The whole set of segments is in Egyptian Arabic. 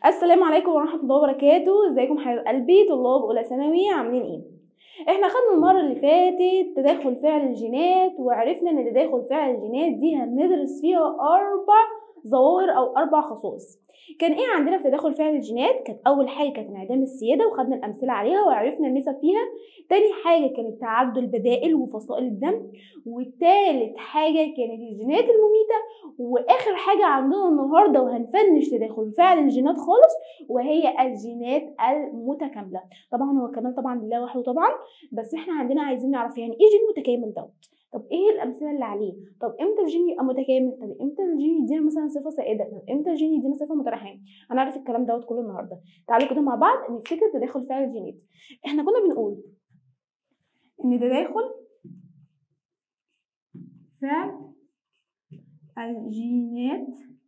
السلام عليكم ورحمة الله وبركاته ازيكم حبايب قلبي طلاب أولى ثانوي عاملين ايه احنا خدنا المرة اللي فاتت تداخل فعل الجينات وعرفنا ان تداخل فعل الجينات دي هندرس فيها أربع ظواهر أو أربع خصائص كان ايه عندنا في تداخل فعل الجينات كانت أول حاجة كانت انعدام السيادة وخدنا الأمثلة عليها وعرفنا النسب فيها تاني حاجة كانت تعدد البدائل وفصائل الدم وتالت حاجة كانت الجينات المميتة واخر حاجه عندنا النهارده وهنفنش تداخل فعل الجينات خالص وهي الجينات المتكامله طبعا هو كمال طبعا لله وحده طبعا بس احنا عندنا عايزين نعرف يعني ايه جين متكامل دوت طب ايه الامثله اللي عليه طب امتى الجين يبقى متكامل طب امتى الجين يدينا مثلا صفه سائده طب امتى الجين يدينا صفه مترحمه هنعرف الكلام دوت كله النهارده تعالوا كده مع بعض نفتكر تداخل فعل الجينات احنا كنا بنقول ان تداخل فعل الجينات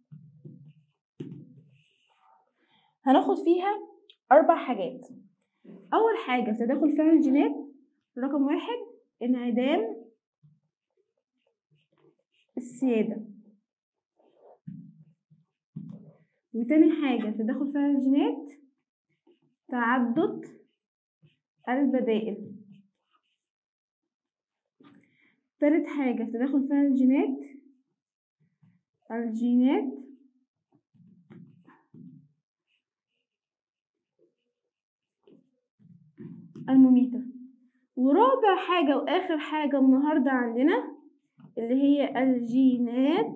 هناخد فيها أربع حاجات أول حاجة في تداخل فعل الجينات رقم واحد انعدام السيادة وتاني حاجة في تداخل فعل الجينات تعدد البدائل تالت حاجة في تداخل فعل الجينات الجينات المميتة ورابع حاجة وآخر حاجة النهاردة عندنا اللي هي الجينات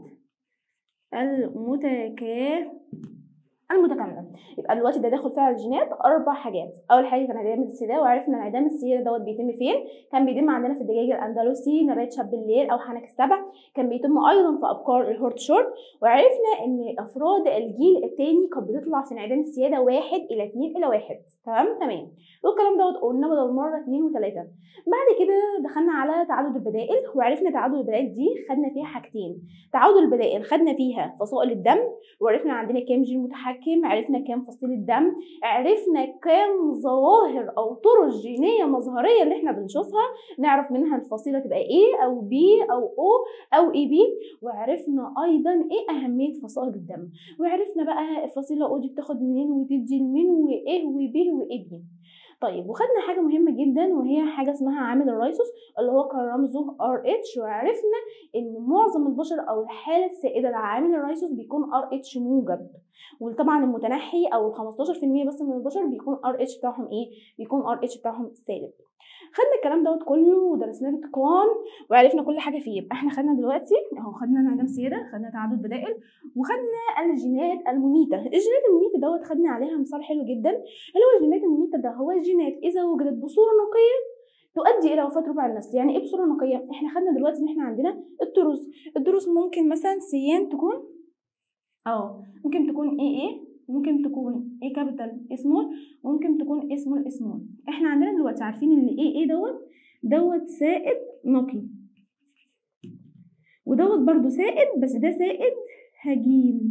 المتكاملة المتكاملة يبقى دلوقتي ده داخل فعل الجينات أربع حاجات أول حاجة كان انعدام السيدة وعرفنا ان انعدام السيدة دوت بيتم فين كان بيتم عندنا في الدجاج الأندلسي نبات شاب الليل أو حنك السبع كان بيتم أيضا في أبقار الهورت شورت وعرفنا ان أفراد الجيل الثاني كانت بتطلع في انعدام السيادة واحد إلى اتنين إلى واحد تمام تمام والكلام دوت قلنا بدل مرة اتنين وتلاتة بعد كده دخلنا على تعدد البدائل وعرفنا تعدد البدائل دي خدنا فيها حاجتين تعدد البدائل خدنا فيها فصائل الدم وعرفنا عندنا كام جين متحكم عرفنا كام فصيلة دم عرفنا كام ظواهر او طرق جينيه مظهريه اللي احنا بنشوفها نعرف منها الفصيله تبقى ايه او بي او او او اي بي وعرفنا ايضا ايه اهميه فصائل الدم وعرفنا بقى الفصيله او دي بتاخد منين وتدي لمين وايه وبي وايه بي طيب وخدنا حاجه مهمه جدا وهي حاجه اسمها عامل الرايسوس اللي هو كان رمزه ار اتش وعرفنا ان معظم البشر او الحاله السائده لعامل الرايسوس بيكون ار اتش موجب وطبعا المتنحي او ال 15% بس من البشر بيكون ار اتش بتاعهم ايه بيكون ار اتش بتاعهم سالب خدنا الكلام دوت كله ودرسناه باتقان وعرفنا كل حاجه فيه يبقى احنا خدنا دلوقتي اهو خدنا انعدام سياده خدنا تعدد بدائل وخدنا الجينات المميته الجينات المميته دوت خدنا عليها مثال حلو جدا اللي هو الجينات المميته ده هو الجينات اذا وجدت بصوره نقيه تؤدي الى وفاه ربع النسل يعني ايه بصوره نقيه احنا خدنا دلوقتي ان احنا عندنا الدروس الدروس ممكن مثلا سيان تكون اه ممكن تكون ايه ايه ممكن تكون ايه كابيتال اسمول ممكن تكون اسمول اسمول احنا عندنا دلوقتي عارفين ان ايه ايه دوت دوت سائد نقي ودوت برضو سائد بس ده سائد هجين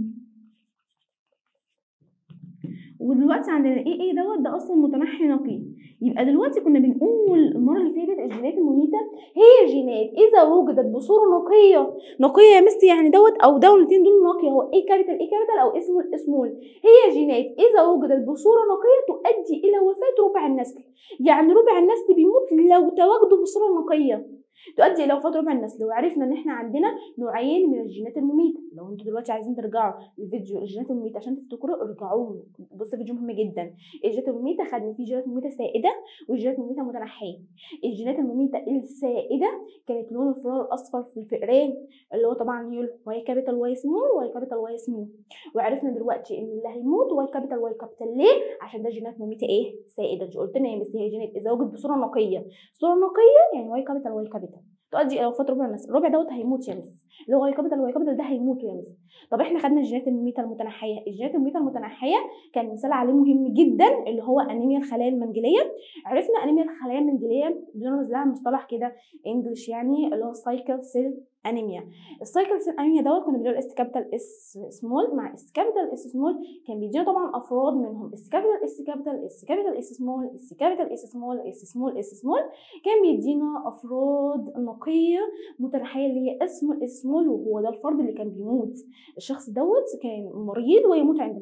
ودلوقتي عندنا ايه ايه دوت ده اصلا متنحي نقي يبقى دلوقتي كنا بنقول المره اللي فاتت الجينات المميته هي جينات اذا وجدت بصوره نقيه نقيه يا مس يعني دوت او دولتين دول نقيه هو ايه كابيتال ايه كابيتال او اسمه اسمول هي جينات اذا وجدت بصوره نقيه تؤدي الى وفاه ربع النسل يعني ربع النسل بيموت لو تواجدوا بصوره نقيه تؤدي الى وفاه ربع النسل وعرفنا ان احنا عندنا نوعين من الجينات المميته لو انتوا دلوقتي عايزين ترجعوا للفيديو الجينات المميته عشان تفتكروا ارجعوا له بص فيديو مهم جدا الجينات المميته خدنا فيه جينات مميته سائده والجينات المميته متنحيه الجينات المميته السائده كانت لون الفلور الاصفر في الفئران اللي هو طبعا يقول واي كابيتال واي سمول واي كابيتال واي سمول وعرفنا دلوقتي ان اللي هيموت واي كابيتال واي كابيتال ليه عشان ده جينات مميته ايه سائده انت قلت لنا يا مس هي جينات اذا وجد بصوره نقيه صوره نقيه يعني واي كابيتال واي كابيتال تؤدي الى وفاه ربع النسل الربع دوت هيموت يا مس اللي هو واي كابيتال واي كابيتال ده هيموت يا مس طب احنا خدنا الجينات المميته المتنحيه الجينات المميته المتنحيه كان مثال عليه مهم جدا اللي هو انيميا الخلايا المنجليه عرفنا انيميا الخلايا المنجليه بنرمز لها مصطلح كده انجلش يعني اللي هو سايكل سيل انيميا السايكل سيل انيميا دوت كنا بنقول اس كابيتال اس سمول مع اس كابيتال اس سمول كان بيدينا طبعا افراد منهم اس كابيتال اس كابيتال اس كابيتال اس سمول اس كابيتال اس سمول اس سمول اس سمول كان بيدينا افراد نقيه متنحيه اللي هي اسمه اسمول وهو ده الفرد اللي كان بيموت الشخص دوت كان مريض ويموت عند البلوغ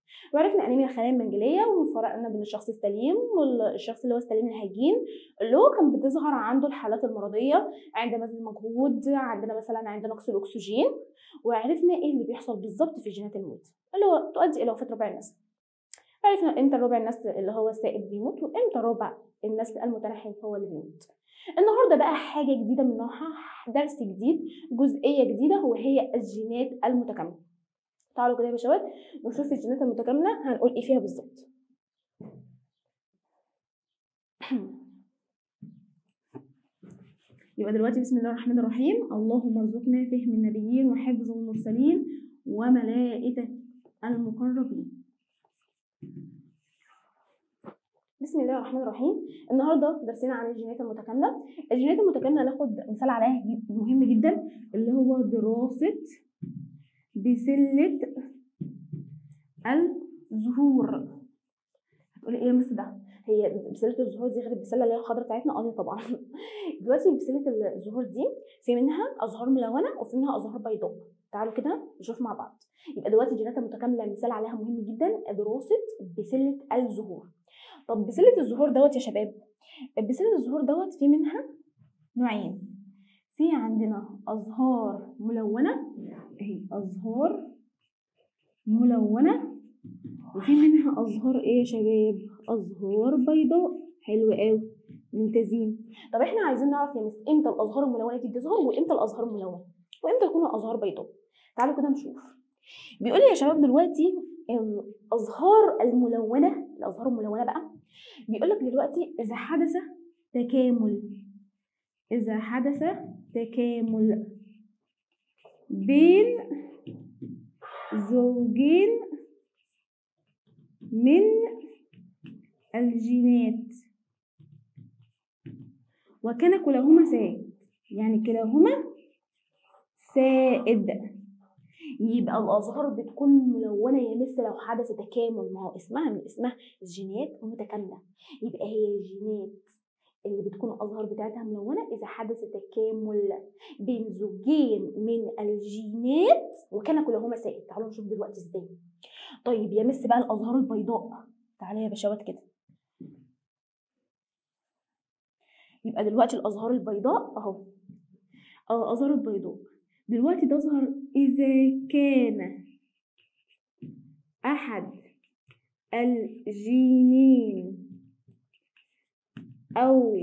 وعرفنا انيميا الخلايا المنجليه وفرقنا بين الشخص السليم والشخص اللي هو السليم الهجين اللي هو كان بتظهر عنده الحالات المرضيه عند بذل مجهود عندنا مثلا عند نقص الاكسجين وعرفنا ايه اللي بيحصل بالظبط في جينات الموت اللي هو تؤدي الى وفاه ربع النسل عرفنا امتى ربع النسل اللي هو السائد بيموت وامتى ربع النسل المتنحي هو اللي بيموت النهارده بقى حاجه جديده من نوعها درس جديد جزئيه جديده وهي الجينات المتكامله تعالوا كده يا باشوات نشوف الجينات المتكامله هنقول ايه فيها بالظبط يبقى دلوقتي بسم الله الرحمن الرحيم اللهم ارزقنا فهم النبيين وحفظ المرسلين وملائكة المقربين بسم الله الرحمن الرحيم النهارده درسنا عن الجينات المتكامله الجينات المتكامله ناخد مثال عليها جد- مهم جدا اللي هو دراسه بسله الزهور هتقولي ايه يا مس ده هي بسله الزهور دي غير البسله اللي هي الخضراء بتاعتنا اه طبعا دلوقتي بسله الزهور دي في منها ازهار ملونه وفي منها ازهار بيضاء تعالوا كده نشوف مع بعض يبقى دلوقتي الجينات المتكامله مثال عليها مهم جدا دراسه بسله الزهور طب بسله الزهور دوت يا شباب بسله الزهور دوت في منها نوعين في عندنا ازهار ملونه اهي ازهار ملونه وفي منها ازهار ايه يا شباب ازهار بيضاء حلو قوي ممتازين طب احنا عايزين نعرف يا مس امتى الازهار الملونه دي بتظهر وامتى الازهار الملونه وامتى تكون الازهار بيضاء تعالوا كده نشوف بيقول لي يا شباب دلوقتي الازهار الملونه الازهار الملونه بقى بيقول لك دلوقتي اذا حدث تكامل اذا حدث تكامل بين زوجين من الجينات وكان كلاهما سائد يعني كلاهما سائد يبقى الازهار بتكون ملونه يا مس لو حدث تكامل ما هو اسمها من اسمها جينات متكامله يبقى هي الجينات اللي بتكون الازهار بتاعتها ملونه اذا حدث تكامل بين زوجين من الجينات وكان كلاهما سائد تعالوا نشوف دلوقتي ازاي طيب يا مس بقى الازهار البيضاء تعالى يا باشوات كده يبقى دلوقتي الازهار البيضاء اهو اه الازهار البيضاء دلوقتي تظهر اذا كان احد الجينين او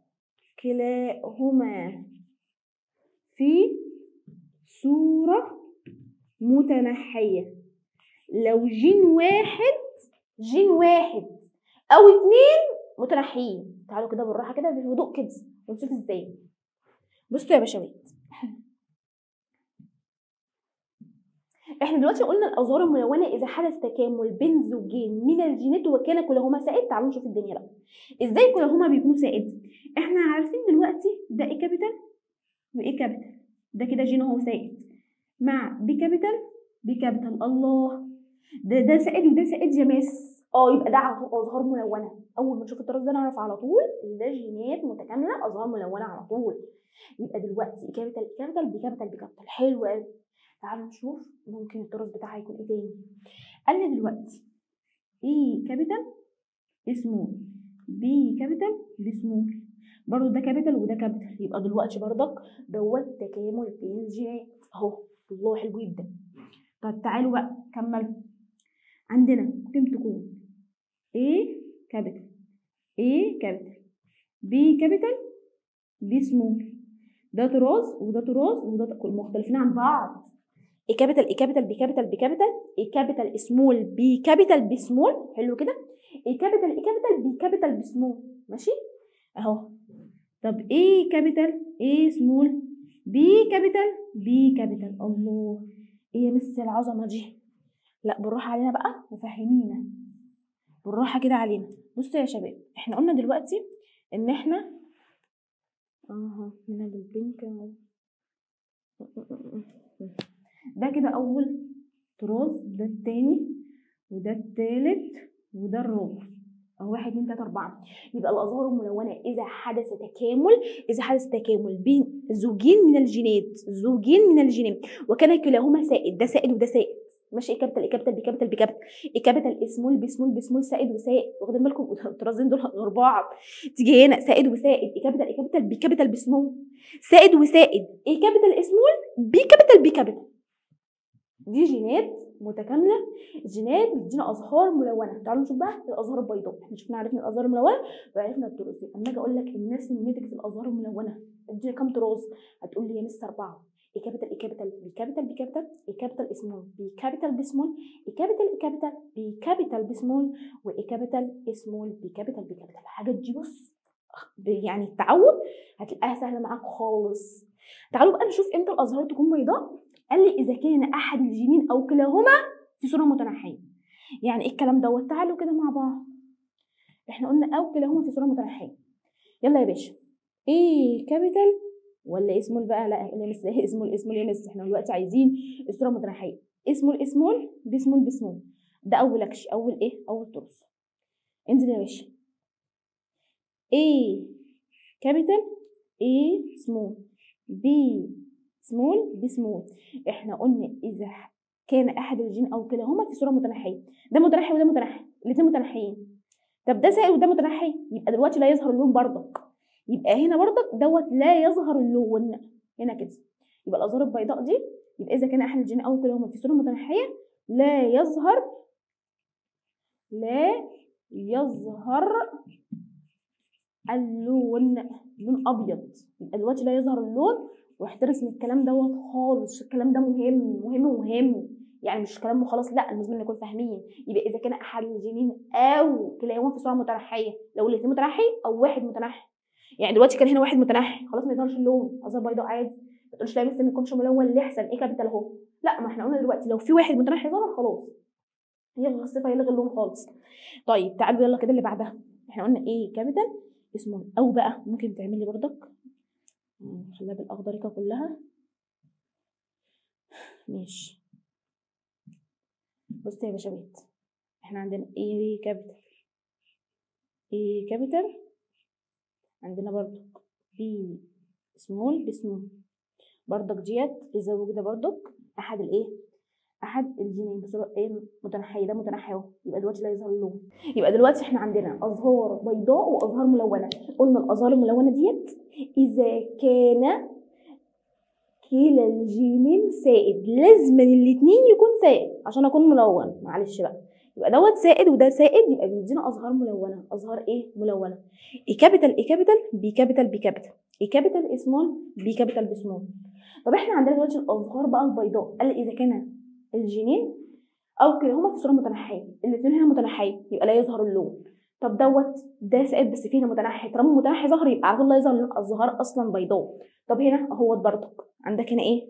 كلاهما في صورة متنحية لو جين واحد جين واحد او اتنين متنحيين تعالوا كده بالراحه كده بهدوء كده ونشوف ازاي بصوا يا باشوات احنا دلوقتي قلنا الازهار الملونه اذا حدث تكامل بين زوجين من الجينات وكان كلاهما سائد تعالوا نشوف الدنيا بقى ازاي كلاهما بيكونوا سائد احنا عارفين دلوقتي ده ايه كابيتال وايه كابيتال ده كده جين اهو سائد مع بي كابيتال بي كابيتال الله ده ده سائد وده سائد يا ماس اه يبقى ده على طول ازهار ملونه اول ما نشوف الطراز ده نعرف على طول ان ده جينات متكامله ازهار ملونه على طول يبقى دلوقتي كابيتال كابيتال بكابيتال بكابيتال حلو قوي تعالوا نشوف ممكن الطراز بتاعها يكون ايه تاني قال لي دلوقتي ايه كابيتال سمول بي كابيتال بسمول برضه ده كابيتال وده كابيتال يبقى دلوقتي برضك دوت تكامل بين الجينات اهو الله حلو جدا طب تعالوا بقى كملوا عندنا ممكن تكون A كابيتال A كابيتال B كابيتال B سمول ده طراز وده طراز وده ط- مختلفين عن بعض A كابيتال A كابيتال B كابيتال B كابيتال A كابيتال سمول B كابيتال B سمول حلو كده A كابيتال A كابيتال B كابيتال B سمول ماشي اهو طب A كابيتال A سمول B كابيتال B كابيتال الله ايه يا مس العظمه دي لا بالراحه علينا بقى وفهمينا بالراحه كده علينا بصوا يا شباب احنا قلنا دلوقتي ان احنا اها هنا بالبينك أهو. ده كده اول طراز ده التاني وده التالت وده الرابع اهو واحد اتنين تلاته اربعه يبقى الازهار الملونه اذا حدث تكامل اذا حدث تكامل بين زوجين من الجينات زوجين من الجينات وكان كلاهما سائد ده سائد وده سائد ماشي ايه كابيتال ايه كابيتال بي كابيتال بي كابيتال ايه كابيتال اسمول بسمول بسمول سائد وسائد واخدين بالكم الطرازين دول غير بعض تيجي هنا سائد وسائد ايه كابيتال ايه كابيتال بي كابيتال بسمول سائد وسائد ايه كابيتال اسمول بي كابيتال بي كابيتال دي جينات متكامله الجينات بتدينا ازهار ملونه تعالوا نشوف بقى الازهار البيضاء احنا شفنا عرفنا الازهار الملونه وعرفنا الطراز اما اجي اقول لك الناس الناتج في الازهار الملونه ادينا كام طراز هتقول لي يا مستر اربعه اي كابيتال اي كابيتال بي كابيتال بي كابيتال اي كابيتال اسمول بي كابيتال بسمول اي كابيتال اي كابيتال بي كابيتال بسمول واي كابيتال اسمول بي كابيتال بي كابيتال الحاجات دي بص يعني التعود هتلاقيها سهله معاك خالص تعالوا بقى نشوف امتى الازهار تكون بيضاء قال لي اذا كان احد الجينين او كلاهما في صوره متناحيه يعني ايه الكلام دوت تعالوا كده مع بعض احنا قلنا او كلاهما في صوره متناحيه يلا يا باشا ايه كابيتال ولا اسمول بقى لا يا مس ايه اسمول اسمول يا مس احنا دلوقتي عايزين الصوره متناحيه اسمول اسمول بسمول بسمول ده اول اكش اول ايه اول طرز انزل يا باشا ايه كابيتال ايه سمول بي سمول بسمول احنا قلنا اذا كان احد الجين او كلاهما في صوره متناحيه ده متناحي وده متناحي الاثنين متناحيين طب ده سائل وده متناحي يبقى دلوقتي لا يظهر اللون برضك يبقى هنا برضك دوت لا يظهر اللون هنا كده يبقى الازهار البيضاء دي يبقى اذا كان احد الجين او كلاهما في صوره متناحيه لا يظهر لا يظهر اللون لون ابيض يبقى دلوقتي لا يظهر اللون واحترس من الكلام دوت خالص الكلام ده مهم مهم مهم يعني مش كلام وخلاص لا لازم نكون فاهمين يبقى اذا كان احد الجينين او كلاهما في صوره متنحيه لو الاثنين متنحي او واحد متنحي يعني دلوقتي كان هنا واحد متنحي خلاص ما يظهرش اللون ازهر بيضاء عادي ما تقولش لا مثل ما يكونش ملون ليه احسن ايه كابيتال اهو لا ما احنا قلنا دلوقتي لو في واحد متنحي ظهر خلاص يلغي الصفه يلغي اللون خالص طيب تعالوا يلا كده اللي بعدها احنا قلنا ايه كابيتال اسمه او بقى ممكن تعمل لي بردك خليها بالاخضريكه كلها ماشي بص يا باشا بيت احنا عندنا ايه كابيتال ايه كابيتال عندنا برضو بي سمول بسمول برضك ديت اذا وجد برضك احد الايه احد الجينين بس ايه متنحي ده متنحي اهو يبقى دلوقتي لا يظهر اللون يبقى دلوقتي احنا عندنا ازهار بيضاء وازهار ملونه قلنا الازهار الملونه ديت اذا كان كلا الجينين سائد لازم الاثنين يكون سائد عشان اكون ملون معلش بقى يبقى دوت سائد وده سائد يبقى بيدينا ازهار ملونه ازهار ايه ملونه اي كابيتال اي كابيتال بي كابيتال بي كابيتال اي كابيتال سمول بي كابيتال بسمول طب احنا عندنا دلوقتي الازهار بقى البيضاء قال اذا كان الجينين او كلاهما في صوره متنحيه الاثنين هنا متنحيه يبقى لا يظهر اللون طب دوت ده سائد بس فيه هنا متنحي طالما متنحي ظهر يبقى على طول لا يظهر اللون الظهار اصلا بيضاء طب هنا اهوت برضك عندك هنا ايه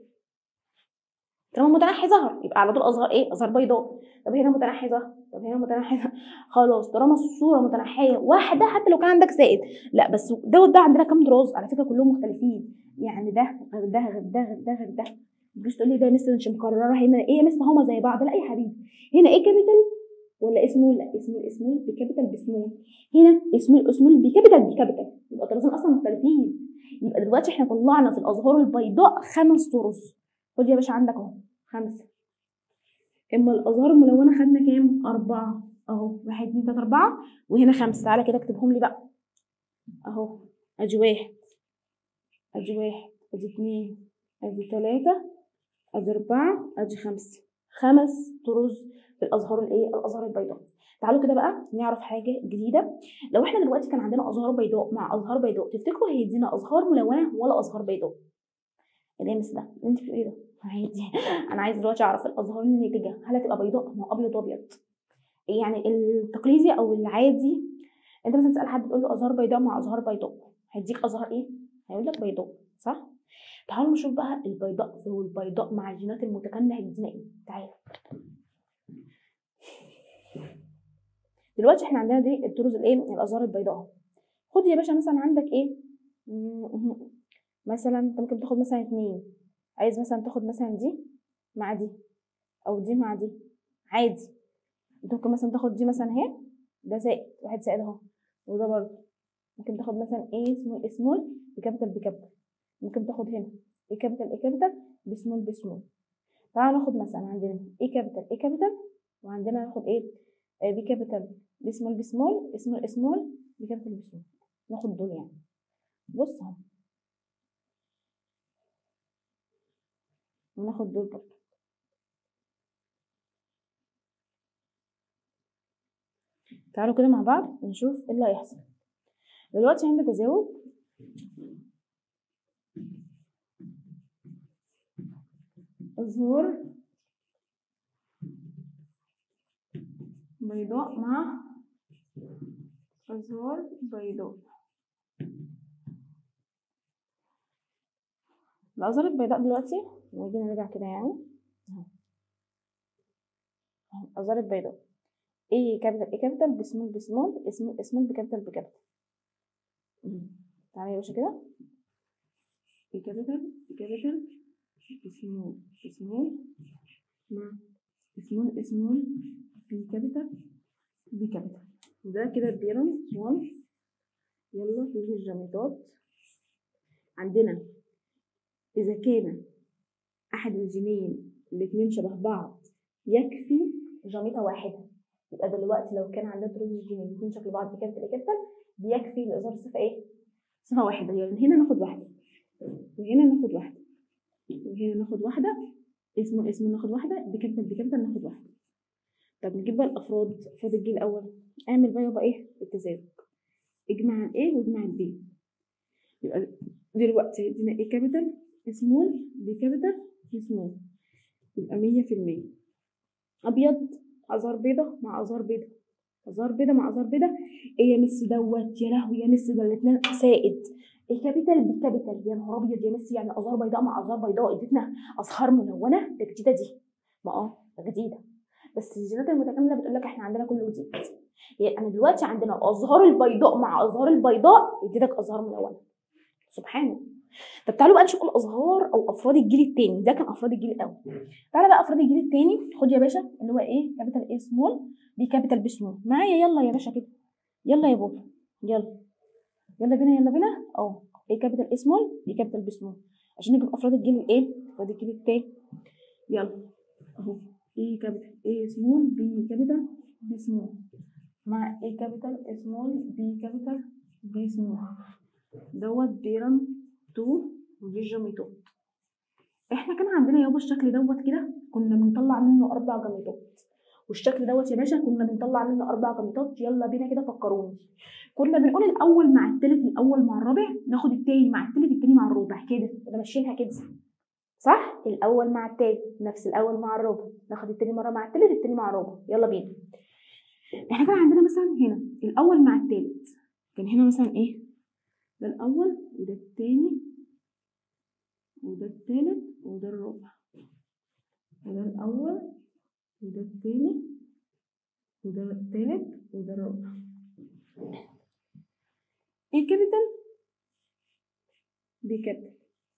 طالما متنحي ظهر يبقى على طول ازهار ايه ازهار بيضاء طب هنا متنحي ظهر طب هنا متنحي ظهر خلاص طالما الصوره متنحيه واحده حتى لو كان عندك سائد لا بس دوت ده عندنا كام دراز على فكره كلهم مختلفين يعني ده غير ده غير ده غير ده غير ده تجيش تقول لي ده مثل مش مكرره هنا ايه مثل هما زي بعض لا يا حبيبي هنا ايه كابيتال ولا اسمه لا اسمه اسمه بكابيتال بسمول هنا اسمه اسمه بكابيتال بكابيتال يبقى طرزين اصلا مختلفين يبقى دلوقتي احنا طلعنا في الازهار البيضاء خمس طرز خد يا باشا عندك اهو خمسه اما الازهار الملونه خدنا كام اربعه اهو واحد اتنين تلاته اربعه وهنا خمسه تعالى كده اكتبهم لي بقى اهو ادي واحد ادي واحد ادي اتنين ادي تلاته ادي اربعه ادي خمسه خمس طرز في الازهار الايه الازهار البيضاء تعالوا كده بقى نعرف حاجه جديده لو احنا دلوقتي كان عندنا ازهار بيضاء مع ازهار بيضاء تفتكروا هيدينا ازهار ملونه ولا ازهار بيضاء الامس ده انت في ايه ده عادي انا عايز دلوقتي اعرف الازهار الناتجه هل هتبقى بيضاء ما هو ابيض وابيض يعني التقليدي او العادي انت مثلا تسال حد تقول له ازهار بيضاء مع ازهار بيضاء هيديك ازهار ايه هيقول لك بيضاء صح تعالوا نشوف بقى البيضاء والبيضاء مع الجينات المتكامله هيدينا ايه تعالوا دلوقتي احنا عندنا دي الطرز الايه الازهار البيضاء خد يا باشا مثلا عندك ايه مثلا انت ممكن تاخد مثلا اتنين عايز مثلا تاخد مثلا دي مع دي او دي مع دي عادي انت ممكن مثلا تاخد دي مثلا اهي ده زائد واحد زائد اهو وده برضه ممكن تاخد مثلا ايه سمول سمول بكابيتال بكابيتال ممكن تاخد هنا ايه كابيتال ايه كابيتال بسمول بسمول تعالوا ناخد مثلا عندنا اي كابيتال اي كابيتال وعندنا ناخد ايه بي كابيتال بي سمول بي سمول سمول سمول بي كابيتال بي سمول ناخد دول يعني بص اهو وناخد دول برضه تعالوا كده مع بعض ونشوف ايه اللي هيحصل دلوقتي عندي تزاوج ظهور بيضاء مع أزهار بيضاء الأزهار البيضاء دلوقتي نيجي نرجع كده يعني أهو. أهو، الأزهار البيضاء ايه كابيتال ايه كابيتال بسمول بسمول اسمول اسمول بكابيتال بكابيتال مم. تعالى يا باشا كده ايه كابيتال ايه كابيتال سمول سمول مع سمول سمول بي كابيتال بي كابيتال ده كده البيرنت 1 يلا في الجاميتات عندنا إذا كان أحد الجينين الاتنين شبه بعض يكفي جاميتة واحدة يبقى دلوقتي لو كان عندنا تروز الجينين الاتنين شكل بعض بكابيتال بكابيتال بيكفي لإظهار صفة إيه؟ صفة واحدة يعني هنا ناخد واحدة وهنا ناخد واحدة وهنا ناخد واحدة اسمه اسمه ناخد واحدة بكابيتال بكابيتال ناخد واحدة طب نجيب بقى الأفراد أفراد الجيل الأول اعمل بقى يبقى إيه التزاوج اجمع ال A واجمع ال B يبقى دلوقتي هيدينا A كابيتال سمول B كابيتال سمول يبقى مية في المية أبيض أزهار بيضة مع أزهار بيضة أزهار بيضة مع أزهار بيضة إيه يا مس دوت يا لهوي يا مس ده الاتنين سائد ايه كابيتال بالكابيتال يا نهار ابيض يا ميسي يعني ازهار بيضاء مع ازهار بيضاء اديتنا ازهار ملونه ده جديده دي ما اه ده جديده بس الجينات المتكامله بتقول لك احنا عندنا كله جديد يعني انا دلوقتي عندنا ازهار البيضاء مع ازهار البيضاء اديتك ازهار ملونه سبحانه طب تعالوا بقى نشوف الازهار او افراد الجيل الثاني ده كان افراد الجيل الاول تعالى بقى افراد الجيل الثاني خد يا باشا اللي هو ايه كابيتال ايه سمول بي كابيتال بي سمول معايا يلا يا باشا كده يلا يا بابا يلا يلا بينا يلا بينا اه ايه كابيتال ايه سمول بي كابيتال بي سمول عشان نجيب افراد الجيل الايه افراد الجيل الثاني يلا اهو ايه كابيتال ايه سمول بي كابيتال بي سمول مع ايه كابيتال سمول بي كابيتال بي سمول دوت بيرن تو وفيجن ميثود احنا كان عندنا يابا الشكل دوت كده كنا بنطلع منه اربع جميتات والشكل دوت يا باشا كنا بنطلع منه اربع جميتات يلا بينا كده فكروني كنا بنقول الاول مع التالت الاول مع الرابع ناخد التاني مع التالت التاني مع الرابع كده كنا ماشيينها كده صح الاول مع التالت نفس الاول مع الرابع ناخد التاني مره مع التالت التاني مع الرابع يلا بينا احنا كان عندنا مثلا هنا الاول مع التالت كان هنا مثلا ايه ده الاول وده التاني وده التالت وده الرابع وده الاول وده التاني وده التالت وده الرابع ايه كابيتال بي كابيتال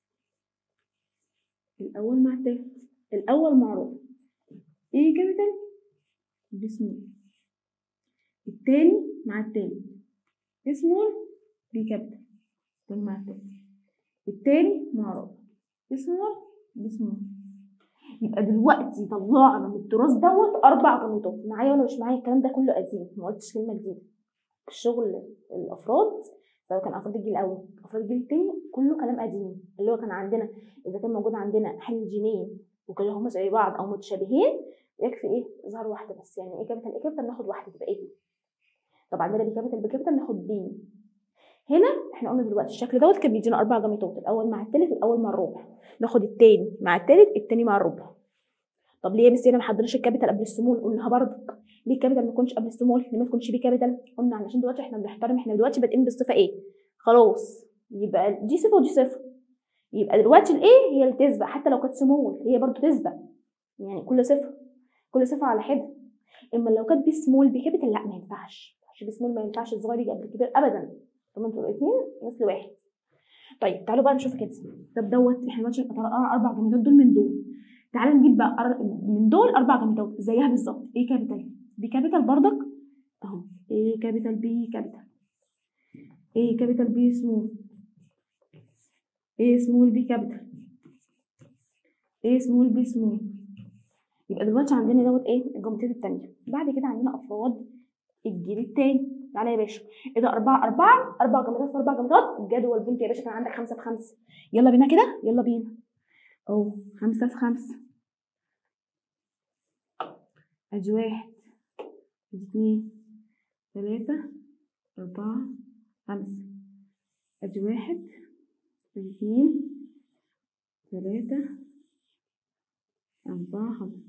الاول مع التالت الاول مع الرابع ايه كابيتال بي سمول التاني مع التالت سمول بي كابيتال التاني مع التالت التاني مع الرابع سمول بي سمول يبقى دلوقتي طلعنا من التراث دوت اربع جميتات معايا ولا مش معايا الكلام ده كله قديم ما قلتش كلمه جديده الشغل الافراد سواء كان افراد الجيل الاول افراد الجيل الثاني كله كلام قديم اللي هو كان عندنا اذا كان موجود عندنا حل الجينين وكانوا هما زي بعض او متشابهين يكفي ايه ظهر واحده بس يعني ايه كابيتال ايه كابيتال ناخد واحده تبقى ايه طب عندنا بي كابيتال بي كابيتال ناخد بي هنا احنا قلنا دلوقتي الشكل دوت كان بيدينا اربع جميتات الاول مع الثالث الاول مع الرابع ناخد التاني مع الثالث التاني مع الرابع طب ليه يا مس هنا ما حضرناش الكابيتال قبل السمول قلناها برضك ليه الكابيتال ما يكونش قبل السمول ليه ما تكونش بي كابيتال قلنا علشان دلوقتي احنا بنحترم احنا دلوقتي بادئين بالصفه ايه خلاص يبقى دي صفه ودي صفه يبقى دلوقتي الايه هي اللي تسبق حتى لو كانت سمول هي برضو تسبق يعني كل صفه كل صفه على حده اما لو كانت بي سمول بي كابيتال لا ما ينفعش عشان بي سمول ما ينفعش الصغير يجي قبل الكبير ابدا طب انتوا الاثنين مثل واحد طيب تعالوا بقى نشوف كده طب دوت احنا دلوقتي طلعنا اربع جميلات دول من دول تعالى نجيب بقى أر... من دول اربع جميتات زيها بالظبط ايه كابيتال بي كابيتال برضك اهو ايه كابيتال بي كابيتال ايه كابيتال بي سمول ايه سمول بي كابيتال ايه سمول بي سمول يبقى دلوقتي عندنا دوت ايه الجملتين التانية بعد كده عندنا افراد الجيل التاني تعالى يا باشا ايه ده أربعة أربعة أربع جملات في أربع جملات جدول بنت يا باشا كان عندك خمسة في خمسة يلا بينا كده يلا بينا أهو خمسة في خمسة أدي واحد أدي اتنين تلاتة أربعة خمسة أدي واحد أدي اتنين تلاتة أربعة خمسة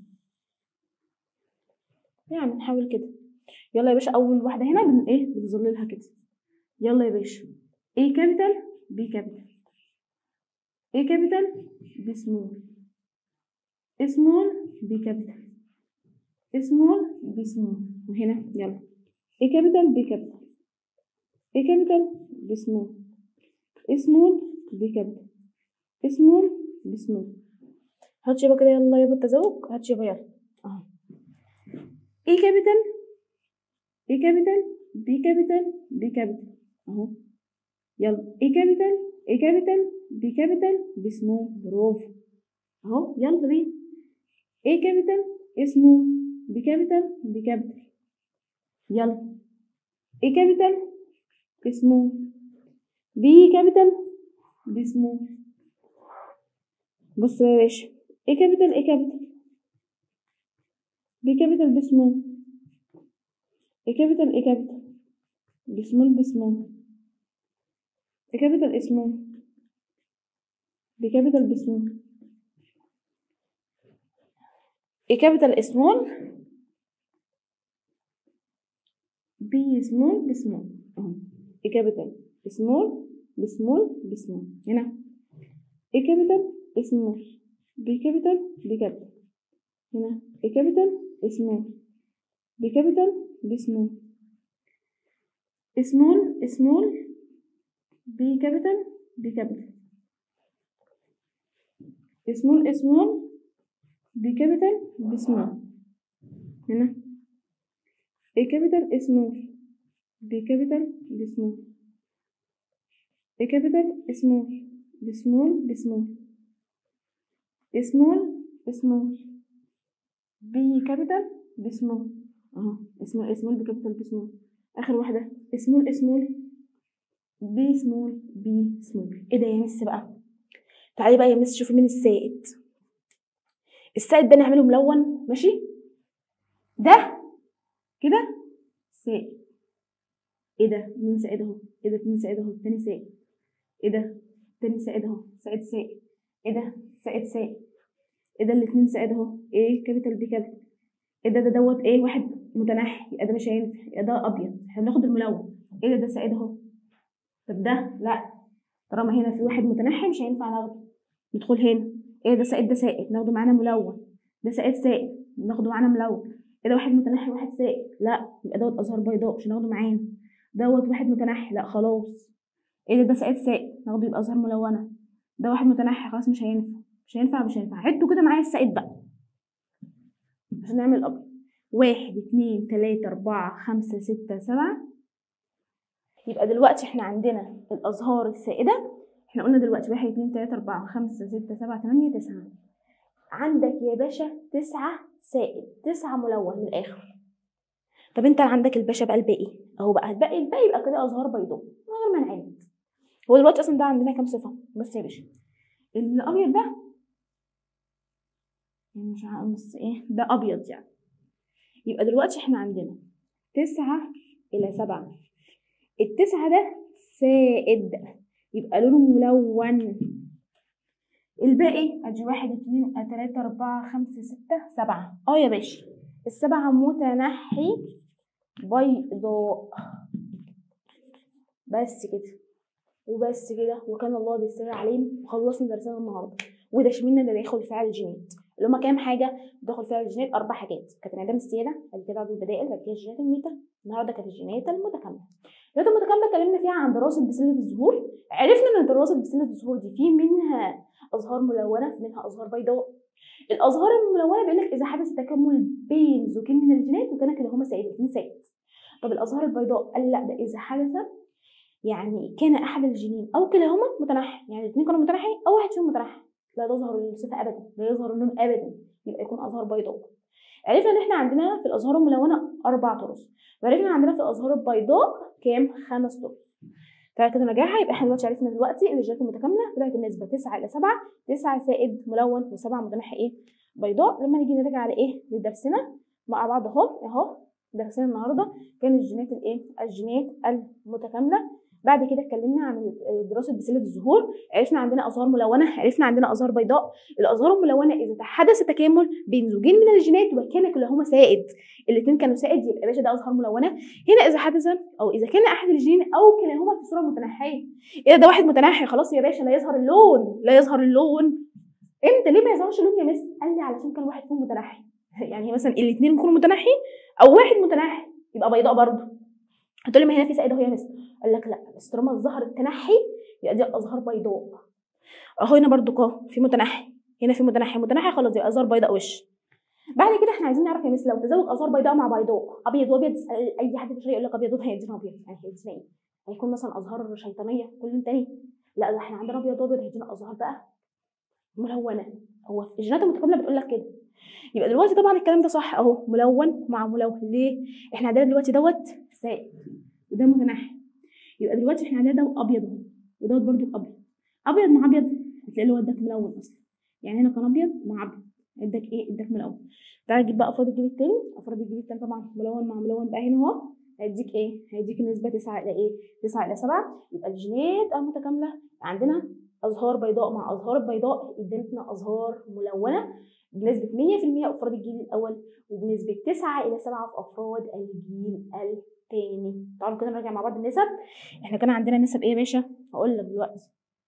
يعني نحاول كده يلا يا باشا أول واحدة هنا بن إيه بنظللها كده يلا يا باشا A كابيتال B كابيتال A كابيتال B سمول A سمول B كابيتال A سمول B سمول وهنا يلا A كابيتال B كابيتال A كابيتال B سمول A سمول B كابيتال A سمول B سمول هات شبه كده يلا يابا التزوج هات شبه يلا اهو A كابيتال A كابيتال B كابيتال B كابيتال اهو يلا A كابيتال A كابيتال B كابيتال B سمول برافو اهو يلا بينا A كابيتال A سمول B كابيتال B كابيتال يلا A كابيتال A سمول B كابيتال B سمول بص بقى يا باشا A كابيتال A كابيتال B كابيتال B سمول A كابيتال A كابيتال B سمول B سمول A كابيتال A سمول B كابيتال B سمول A كابيتال A سمول B سمول B سمول اهو A كابيتال A سمول B سمول B سمول هنا A كابيتال A سمول B كابيتال B كابيتال هنا A كابيتال A سمول B كابيتال B سمول سمول سمول بي كابيتال بي كابيتال سمول سمول بي كابيتال بي سمول هنا اي كابيتال سمول بي كابيتال بي سمول اي كابيتال سمول بي سمول بي سمول سمول سمول بي كابيتال بي سمول اهو سمول سمول بي كابيتال بي سمول اخر واحده سمول سمول بي سمول بي سمول ايه ده يا مس بقى تعالي بقى يا مس شوفي مين السائد السائد ده نعمله ملون ماشي ده كده سائد ايه ده مين سائد اهو ايه ده اتنين سائد اهو تاني سائد ايه ده تاني سائد اهو سائد سائد ايه ده سائد سائد ايه ده الاتنين سائد اهو ايه كابيتال بي كابيتال ايه ده ده دوت ايه واحد متنحي يبقى ده مش هينفع يبقى ده ابيض احنا بناخد الملون ايه ده ده سائد اهو طب ده لا طالما هنا في واحد متنحي مش هينفع ناخده ندخل هنا ايه ده سائد ده سائد ناخده معانا ملون ده سائد سائد ناخده معانا ملون ايه ده واحد متنحي واحد سائد لا يبقى دوت ازهار بيضاء مش هناخده معانا دوت واحد متنحي لا خلاص ايه ده ده سائد سائد ناخده يبقى ازهار ملونه ده واحد متنحي خلاص مش هينفع مش هينفع مش هينفع عدوا كده معايا السائد بقى عشان نعمل ابيض واحد اتنين تلاتة أربعة خمسة ستة سبعة يبقى دلوقتي احنا عندنا الأزهار السائدة احنا قلنا دلوقتي واحد اتنين تلاتة أربعة خمسة ستة سبعة تمانية تسعة عندك يا باشا تسعة سائد تسعة ملون من الآخر طب انت عندك الباشا بقى الباقي اهو بقى الباقي الباقي يبقى كده أزهار بيضاء من غير ما نعد هو دلوقتي أصلا ده عندنا كام صفة بس يا باشا الأبيض ده يعني مش عارف بس ايه ده أبيض يعني يبقى دلوقتي احنا عندنا تسعة إلى سبعة التسعة ده سائد يبقى لونه ملون الباقي ادي واحد اتنين تلاتة أربعة خمسة ستة سبعة اه يا باشا السبعة متنحي بيضاء بس كده وبس كده وكان الله بالسر عليهم وخلصنا درسنا النهارده وده شملنا ده داخل فعل الجينات اللي هما كام حاجه دخل فيها الجينات اربع حاجات كانت انعدام السياده بعد كده بعد البدائل بعد كده الجينات الميته النهارده كانت الجينات المتكامله الجينات المتكامله اتكلمنا فيها عن دراسه بسله الزهور عرفنا ان دراسه بسله الزهور دي في منها ازهار ملونه في منها ازهار بيضاء الازهار الملونه بيقول لك اذا حدث تكامل بين زوجين من الجينات وكان كلاهما سائد الاثنين سائد طب الازهار البيضاء قال لا ده اذا حدث يعني كان احد الجينين او كلاهما متنحي يعني الاثنين كانوا متنحي او واحد فيهم متنحي لا تظهر الصفه ابدا لا يظهر اللون ابدا يبقى يكون ازهار بيضاء عرفنا ان احنا عندنا في الازهار الملونه اربع طرز وعرفنا عندنا في الازهار البيضاء كام خمس طرز فكده نجاحها يبقى احنا دلوقتي عرفنا دلوقتي ان الجينات المتكامله طلعت النسبه 9 الى 7 9 زائد ملون و7 متنحي ايه بيضاء لما نيجي نرجع لايه لدرسنا مع بعض اهو اهو درسنا النهارده كان الجينات الايه الجينات المتكامله بعد كده اتكلمنا عن دراسه بسله الزهور عرفنا عندنا ازهار ملونه عرفنا عندنا ازهار بيضاء الازهار الملونه اذا حدث تكامل بين زوجين من الجينات وكان كلاهما سائد الاثنين كانوا سائد يبقى يا باشا ده ازهار ملونه هنا اذا حدث او اذا كان احد الجين او كلاهما في صوره متنحيه اذا ده واحد متنحي خلاص يا باشا لا يظهر اللون لا يظهر اللون امتى ليه ما يظهرش اللون يا مس قال لي علشان كان واحد فيهم متنحي يعني مثلا الاثنين يكونوا متنحي او واحد متنحي يبقى بيضاء برضه هتقولي ما هنا في سائد اهو يا مس قال لك لا بس طالما ظهر التنحي يبقى دي ازهار بيضاء اهو هنا برضو اهو في متنحي هنا في متنحي متنحي خلاص يبقى ازهار بيضاء وش بعد كده احنا عايزين نعرف يا مس لو تزوج ازهار بيضاء مع بيضاء ابيض وابيض اي حد في يقول لك ابيض وابيض هيدينا ابيض يعني هيدينا ايه؟ هيكون مثلا ازهار شيطانيه كل تاني لا ده احنا عندنا ابيض وابيض هيدينا ازهار بقى ملونه هو الجينات المتكامله بتقول لك كده يبقى دلوقتي طبعا الكلام ده صح اهو ملون مع ملون ليه؟ احنا عندنا دلوقتي دوت سائد وده متنحي يبقى دلوقتي احنا عندنا ده ابيض اهو ودوت برضو ابيض ابيض مع ابيض هتلاقي اللي هو اداك ملون اصلا يعني هنا كان ابيض مع ابيض اداك ايه اداك ملون تعالى نجيب بقى افراد الجيل التاني افراد الجيل التاني طبعا ملون مع ملون بقى هنا اهو هيديك ايه هيديك النسبه 9 الى ايه 9 الى 7 يبقى الجينات المتكامله عندنا ازهار بيضاء مع ازهار بيضاء ادتنا ازهار ملونه بنسبه 100% افراد الجيل الاول وبنسبه 9 الى 7 في افراد الجيل الثاني تعالوا كده نراجع مع بعض النسب احنا كان عندنا نسب ايه يا باشا هقول لك دلوقتي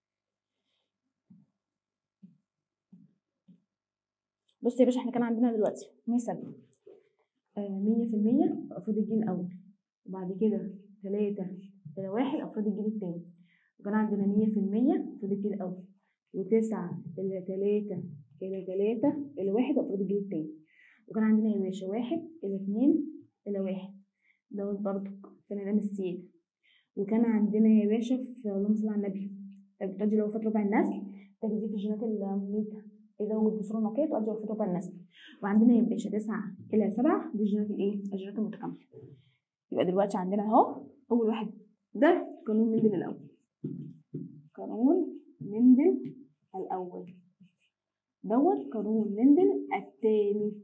بص يا باشا احنا كان عندنا دلوقتي نسب مية في المية في أفراد الجيل الأول وبعد كده تلاتة إلى واحد أفراد الجيل التاني وكان عندنا مية في المية أفراد الجيل الأول وتسعة إلى تلاتة إلى تلاتة إلى واحد أفراد الجيل التاني وكان عندنا يا باشا واحد إلى اتنين إلى واحد دوت برضه كان ده السيد وكان عندنا يا باشا في اللهم صل على النبي بتؤدي لوفاة ربع النسل تجديد في الجينات المميتة إذا وجد بصورة نقية تؤدي لوفاة ربع النسل وعندنا يا باشا تسعة إلى سبعة دي الجينات الإيه؟ الجينات المتكاملة يبقى دلوقتي عندنا أهو أول واحد ده قانون مندل الأول قانون مندل الأول دوت قانون مندل التاني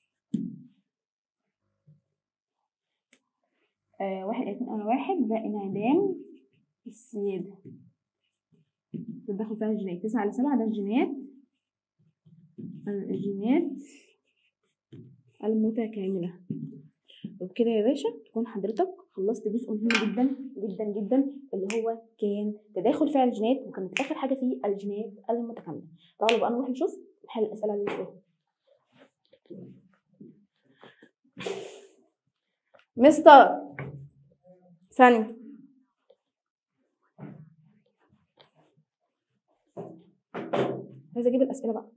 آه واحد اتنين أنا واحد ده انعدام السيادة تدخل فيها الجينات تسعة على سبعة ده الجينات الجينات المتكاملة وبكده يا باشا تكون حضرتك خلصت جزء مهم جدا جدا جدا اللي هو كان تداخل فعل الجينات وكانت اخر حاجه فيه الجينات المتكامله تعالوا بقى نروح نشوف نحل الاسئله اللي ازاي مستر ثانية عايزة اجيب الاسئلة بقى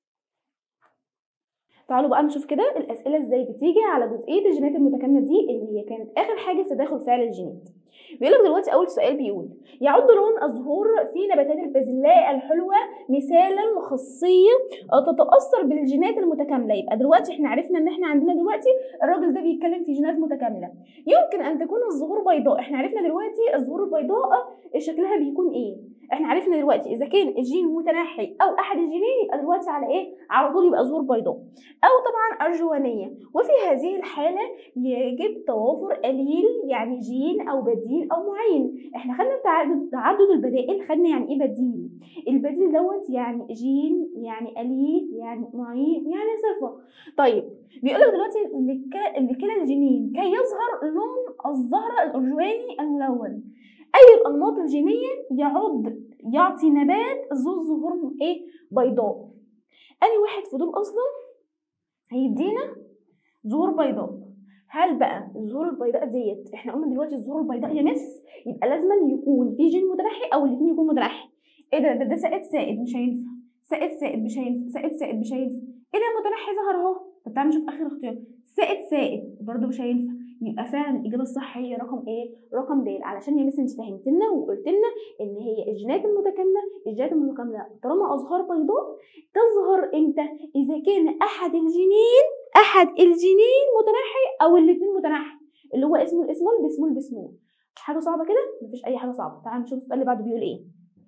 تعالوا بقى نشوف كده الاسئله ازاي بتيجي على جزئيه الجينات المتكامله دي اللي هي كانت اخر حاجه في تداخل فعل الجينات بيقول لك دلوقتي اول سؤال بيقول يعد لون الزهور في نباتات البازلاء الحلوه مثالا لخاصيه تتاثر بالجينات المتكامله يبقى دلوقتي احنا عرفنا ان احنا عندنا دلوقتي الراجل ده بيتكلم في جينات متكامله يمكن ان تكون الزهور بيضاء احنا عرفنا دلوقتي الزهور البيضاء شكلها بيكون ايه احنا عرفنا دلوقتي اذا كان الجين متنحي او احد الجينين يبقى دلوقتي على ايه على طول يبقى زهور بيضاء او طبعا ارجوانيه وفي هذه الحاله يجب توافر قليل يعني جين او بديل او معين احنا خدنا تعدد تعدد البدائل خدنا يعني ايه بديل البديل دوت يعني جين يعني قليل يعني معين يعني صفه طيب بيقول لك دلوقتي لكلا الجينين كي يظهر لون الزهره الارجواني الملون اي الانماط الجينيه يعد يعطي نبات ذو ظهور ايه بيضاء اني واحد في دول اصلا هيدينا زهور بيضاء هل بقى الزهور البيضاء ديت احنا قلنا دلوقتي الزهور البيضاء يا مس يبقى لازم يكون في جين متنحي او الاثنين يكون متنحي ايه ده ده, ده سائد سائد مش هينفع سائد سائد مش هينفع سائد سائد مش هينفع ايه ده متنحي ظهر اهو طب تعالى نشوف اخر اختيار سائد سائد برضه مش هينفع يبقى فعلا الاجابه الصح هي رقم ايه رقم د علشان يا مس انت فهمت لنا وقلت لنا ان هي الجينات المتكامله الجينات المتكامله طالما ازهار بيضاء تظهر امتى اذا كان احد الجينين احد الجينين متنحي او الاثنين متنحي اللي هو اسمه الاسمول بسمول بسمول حاجه صعبه كده مفيش اي حاجه صعبه تعالوا نشوف السؤال اللي بعده بيقول ايه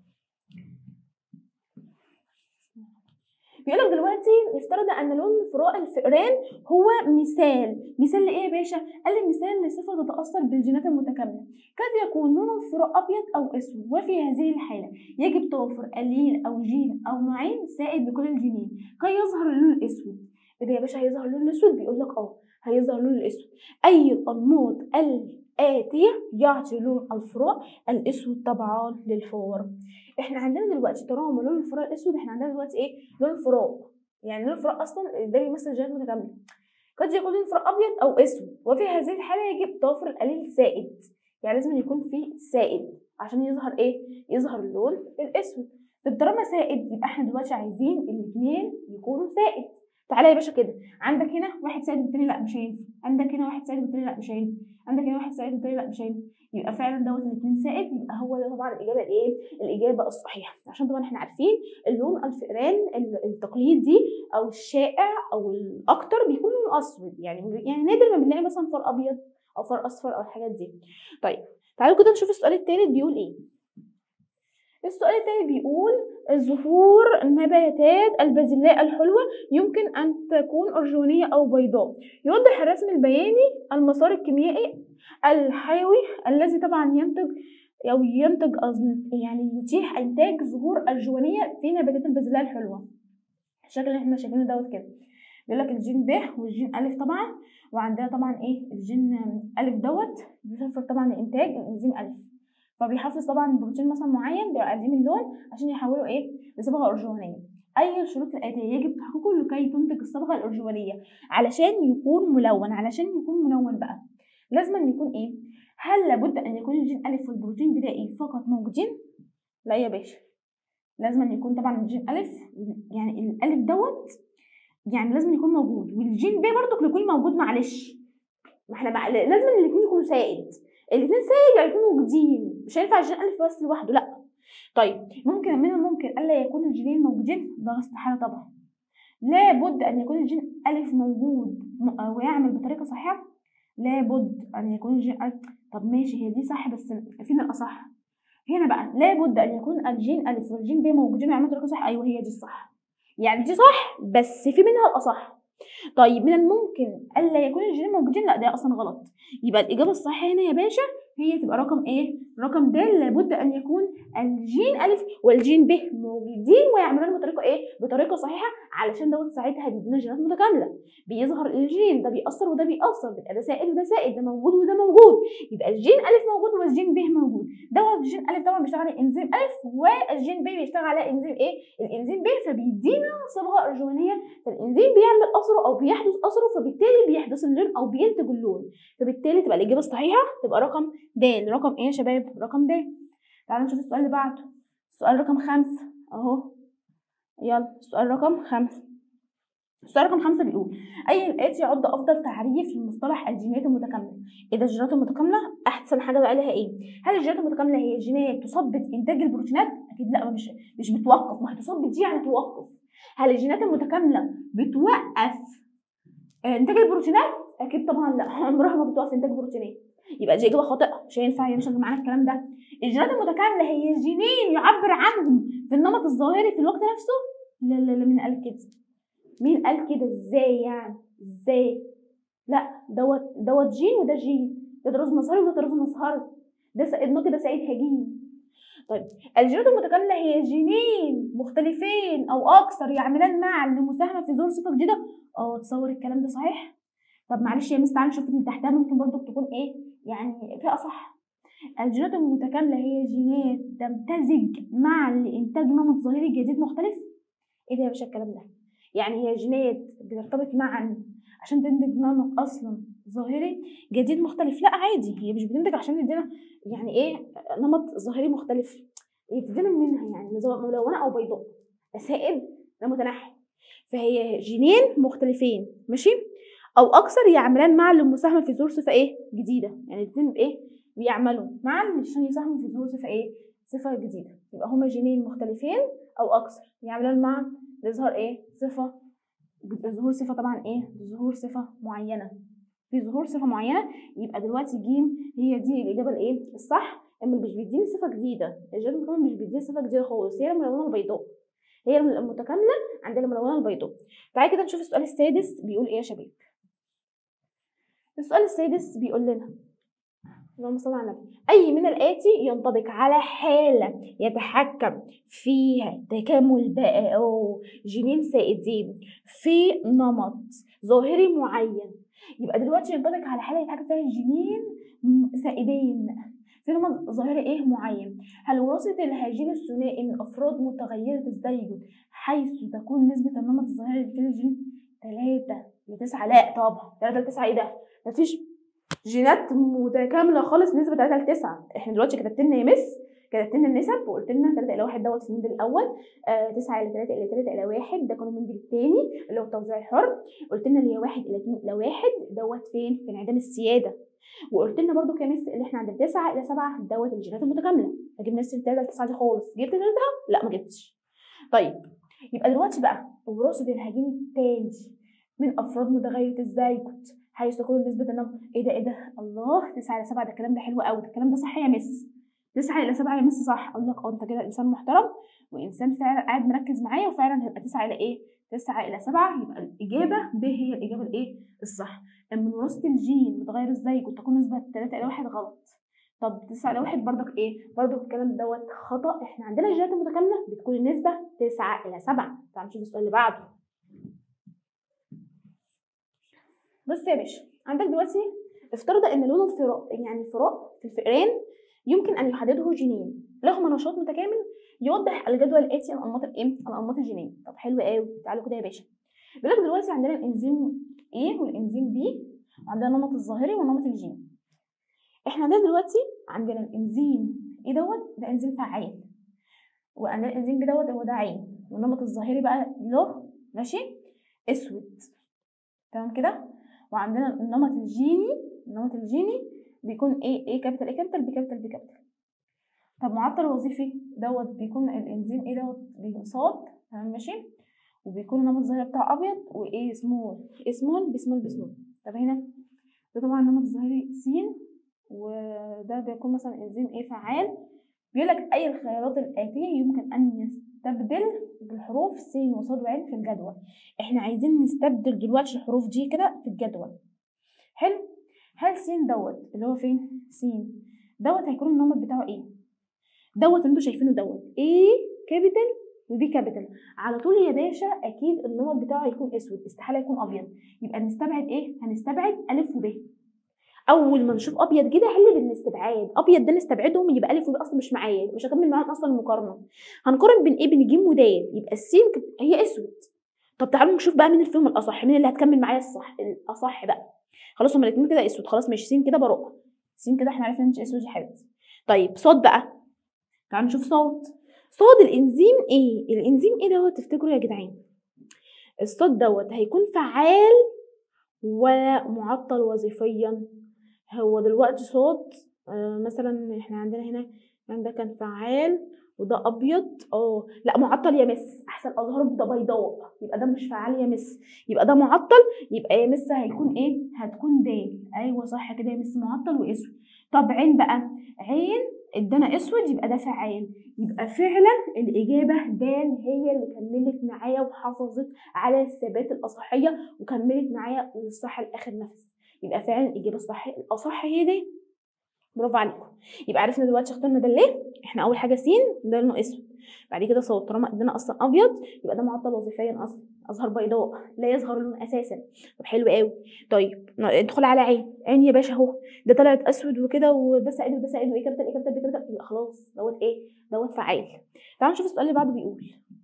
بيقول لك دلوقتي نفترض ان لون فراء الفئران هو مثال مثال لايه يا باشا قال لي مثال لصفه تتاثر بالجينات المتكامله قد يكون لون الفراء ابيض او اسود وفي هذه الحاله يجب توفر قليل او جين او نوعين سائد لكل الجينين كي يظهر اللون الاسود ايه ده يا باشا هيظهر اللون الاسود بيقول لك اه هيظهر اللون الاسود اي الانماط الآتية يعطي لون الفراء الأسود طبعا للفور احنا عندنا دلوقتي طالما لون الفراء الأسود احنا عندنا دلوقتي ايه لون الفراء يعني لون الفراء أصلا ده بيمثل جينات متكاملة قد يكون لون الفراء أبيض أو أسود وفي هذه الحالة يجب توفر القليل سائد يعني لازم يكون فيه سائد عشان يظهر ايه يظهر اللون الأسود طب طالما سائد يبقى احنا دلوقتي عايزين الاثنين يكونوا سائد تعالى يا باشا كده عندك هنا واحد سائد والتاني لا مش هينفع عندك هنا واحد سائد والتاني لا مش هينفع عندك هنا واحد سائد والتاني لا مش هينفع يبقى فعلا دوت الاثنين سائد يبقى هو ده طبعا الاجابه الايه الاجابه الصحيحه عشان طبعا احنا عارفين اللون الفئران التقليدي او الشائع او الاكتر بيكون لونه اسود يعني يعني نادر ما بنلاقي مثلا فار ابيض او فار اصفر او الحاجات دي طيب تعالوا كده نشوف السؤال الثالث بيقول ايه السؤال التاني بيقول ظهور نباتات البازلاء الحلوة يمكن أن تكون أرجونية أو بيضاء يوضح الرسم البياني المسار الكيميائي الحيوي الذي طبعا ينتج أو ينتج يعني يتيح إنتاج ظهور أرجونية في نباتات البازلاء الحلوة الشكل اللي احنا شايفينه دوت كده بيقول لك الجين ب والجين ألف طبعا وعندنا طبعا ايه الجين ألف دوت بيسافر طبعا لإنتاج الإنزيم ألف فبيحافظ طبعا بروتين مثلا معين بيبقى قديم اللون عشان يحوله ايه لصبغه ارجوانيه اي الشروط الاتيه يجب تحقيقه لكي تنتج الصبغه الارجوانيه علشان يكون ملون علشان يكون ملون بقى لازم أن يكون ايه هل لابد ان يكون الجين الف والبروتين بدائي فقط موجودين لا يا باشا لازم أن يكون طبعا الجين الف يعني الالف دوت يعني لازم يكون موجود والجين ب برضك يكون موجود معلش ما احنا بقى لازم الاثنين يكونوا سائد الاثنين سائد يكونوا موجودين مش هينفع الجين الف بس لوحده لا طيب ممكن من الممكن الا يكون الجينين موجودين ده استحاله طبعا لابد ان يكون الجين الف موجود ويعمل بطريقه صحيحه لابد ان يكون الجين الف طب ماشي هي دي صح بس فين الاصح هنا بقى لابد ان يكون الجين الف والجين ب موجودين ويعملوا بطريقه صح ايوه هي دي الصح يعني دي صح بس في منها الاصح طيب من الممكن الا يكون الجينين موجودين لا ده اصلا غلط يبقى الاجابه الصحيحه هنا يا باشا هي تبقى رقم ايه رقم د لابد ان يكون الجين الف والجين ب موجودين ويعملوا بطريقه ايه بطريقه صحيحه علشان دوت ساعتها بيدينا جينات متكامله بيظهر الجين ده بيأثر وده بيأثر بيبقى ده سائل وده سائل ده موجود وده موجود يبقى الجين الف موجود والجين ب موجود دوت الجين الف طبعا بيشتغل على انزيم الف والجين ب بيشتغل على انزيم ايه الانزيم ب فبيدينا صبغه ارجوانيه فالانزيم بيعمل اثره او بيحدث اثره فبالتالي بيحدث اللون او بينتج اللون فبالتالي تبقى الاجابه الصحيحه تبقى رقم د رقم ايه يا شباب رقم د تعالوا نشوف السؤال اللي بعده السؤال رقم خمسة اهو يلا السؤال رقم خمسة السؤال رقم خمسة بيقول أي الآتي يعد أفضل تعريف لمصطلح الجينات المتكاملة؟ إذا الجينات المتكاملة أحسن حاجة بقى لها إيه؟ هل الجينات المتكاملة هي جينات تثبت إنتاج البروتينات؟ أكيد لا مش مش بتوقف ما هي تثبت دي يعني توقف هل الجينات المتكاملة بتوقف إنتاج البروتينات؟ أكيد طبعا لا عمرها ما بتوقف إنتاج بروتينات يبقى دي اجابه خاطئه مش هينفع يمشي معانا الكلام ده الجينات المتكامله هي جينين يعبر عنهم في النمط الظاهري في الوقت نفسه لا لا لا مين قال كده مين قال كده ازاي يعني ازاي لا دوت دوت جين وده جين ده طراز مسهري وده طراز مسهري ده سيدنا كده سعيد هجين طيب الجينات المتكامله هي جينين مختلفين او اكثر يعملان معا لمساهمه في ظهور صفه جديده اه تصور الكلام ده صحيح طب معلش يا مس تعالى نشوف اللي تحتها ممكن برضو تكون ايه يعني فئه صح الجينات المتكامله هي جينات تمتزج معا لانتاج نمط ظاهري جديد مختلف ايه ده يا باشا الكلام ده يعني هي جينات بترتبط معا عشان تنتج نمط اصلا ظاهري جديد مختلف لا عادي هي مش بتنتج عشان تدينا يعني ايه نمط ظاهري مختلف هي بتدينا منها يعني ملونه او بيضاء سائد لا متنحي فهي جينين مختلفين ماشي او اكثر يعملان معا للمساهمه في ظهور صفه ايه جديده يعني الاثنين بايه بيعملوا معا عشان يساهموا في ظهور صفه ايه صفه جديده يبقى هما جينين مختلفين او اكثر يعملان معا لإظهار ايه صفه ظهور صفه طبعا ايه ظهور صفه معينه في ظهور صفه معينه يبقى دلوقتي جيم هي دي الاجابه الايه الصح اما مش بيديني صفه جديده الجدول كمان مش بيديني صفه جديده خالص هي الملونه البيضاء هي المتكامله عندنا الملونه البيضاء تعالى كده نشوف السؤال السادس بيقول ايه يا شباب السؤال السادس بيقول لنا اللهم صل على النبي اي من الاتي ينطبق على حاله يتحكم فيها تكامل بقى او جينين سائدين في نمط ظاهري معين يبقى دلوقتي ينطبق على حاله يتحكم فيها جينين سائدين في نمط ظاهري ايه معين هل وراثة الهجين الثنائي من افراد متغيرة الزيجوت حيث تكون نسبة النمط الظاهري لكل جين 3 ل 9 لا طبعا 3 ل 9 ايه ده مفيش جينات متكاملة خالص نسبة 3 ل 9 احنا دلوقتي كتبت لنا يا مس كتبت لنا النسب وقلت لنا 3 الى 1 دوت في المندل الاول آه 9 الى 3 الى 3 الى 1 ده كان المندل الثاني اللي هو التوزيع الحر قلت لنا اللي هي 1 الى 2 الى 1 دوت فين في انعدام السياده وقلت لنا برده كمس اللي احنا عندنا 9 الى 7 دوت الجينات المتكامله ما جبناش 3 ل 9 دي خالص جبت 3 لا ما جبتش طيب يبقى دلوقتي بقى وراثه الهجين الثاني من افراد متغيره الزيجوت حيث تكون نسبة النمط ايه ده ايه ده الله 9 الى 7 ده الكلام ده حلو قوي ده الكلام ده صح يا مس 9 الى 7 يا مس صح اقول لك اه انت كده انسان محترم وانسان فعلا قاعد مركز معايا وفعلا هيبقى 9 الى ايه 9 الى 7 يبقى الاجابه ب هي الاجابه الايه الصح من وراثه الجين متغير الزيج وتكون نسبه 3 الى 1 غلط طب 9 الى 1 برضك ايه برضك الكلام دوت خطا احنا عندنا الجينات المتكامله بتكون النسبه 9 الى 7 تعال نشوف السؤال اللي بعده بص يا باشا عندك دلوقتي افترض ان لون الفراء يعني الفراء في الفئران يمكن ان يحدده جينين لهما نشاط متكامل يوضح الجدول الاتي الانماط الايه الانماط الجينيه طب حلو قوي تعالوا كده يا باشا بيقول لك دلوقتي عندنا الانزيم A والانزيم B وعندنا النمط الظاهري والنمط الجيني احنا عندنا دلوقتي عندنا الانزيم ايه دوت ده انزيم فعال وعندنا الانزيم B دوت هو ده عين والنمط الظاهري بقى له ماشي اسود تمام كده وعندنا النمط الجيني النمط الجيني بيكون ايه ايه كابيتال ايه كابيتال بي كابيتال بي كابيتال طب معطل وظيفي دوت بيكون الانزيم ايه دوت بيكون صاد تمام ماشي وبيكون النمط الظاهري بتاعه ابيض وايه سمول ايه سمول بسمول بسمول طب هنا ده طبعا النمط الظاهري س وده بيكون مثلا انزيم ايه فعال بيقول لك اي الخيارات الاتيه يمكن ان يستبدل بالحروف س وصاد وعين في الجدول احنا عايزين نستبدل دلوقتي الحروف دي كده في الجدول حلو هل س دوت اللي هو فين س دوت هيكون النمط بتاعه ايه دوت انتوا شايفينه دوت ايه كابيتال وبي كابيتال على طول يا باشا اكيد النمط بتاعه هيكون اسود استحاله يكون ابيض يبقى نستبعد ايه هنستبعد الف وب اول ما نشوف ابيض كده حل بالاستبعاد ابيض ده نستبعدهم يبقى الف وب اصلا مش معايا مش هكمل معاهم اصلا المقارنه هنقارن بين ايه بين ج ود يبقى السين هي اسود طب تعالوا نشوف بقى مين الفيهم الاصح مين اللي هتكمل معايا الصح الاصح بقى خلاص هما الاثنين كده اسود خلاص ماشي سين كده بروق سين كده احنا عرفنا ان انت اسود يا حبيبتي طيب صاد بقى تعالوا نشوف صاد صاد الانزيم ايه الانزيم ايه دوت تفتكروا يا جدعان الصاد دوت هيكون فعال ولا معطل وظيفيا هو دلوقتي صاد آه مثلا احنا عندنا هنا عندك كان فعال وده ابيض اه لا معطل يا مس احسن اظهره ده بيضاء يبقى ده مش فعال يا مس يبقى ده معطل يبقى يا مس هيكون ايه هتكون د ايوه صح كده يا مس معطل واسود طب عين بقى عين ادانا اسود يبقى ده فعال يبقى فعلا الاجابه د هي اللي كملت معايا وحافظت على الثبات الاصحيه وكملت معايا للصح لاخر نفس يبقى فعلا الاجابه الصح الاصح هي دي برافو عليكم يبقى عرفنا دلوقتي اخترنا ده ليه احنا اول حاجه س ده لونه اسود بعد كده صوت طالما ادانا اصلا ابيض يبقى ده معطل وظيفيا اصلا اظهر بيضاء لا يظهر اللون اساسا طب حلو قوي طيب ندخل على عين عين يا باشا اهو ده طلعت اسود وكده وده سائل وده سائل وايه كابتن ايه كابتن ايه كابتن يبقى خلاص دوت ايه دوت فعال تعالوا نشوف السؤال اللي بعده بيقول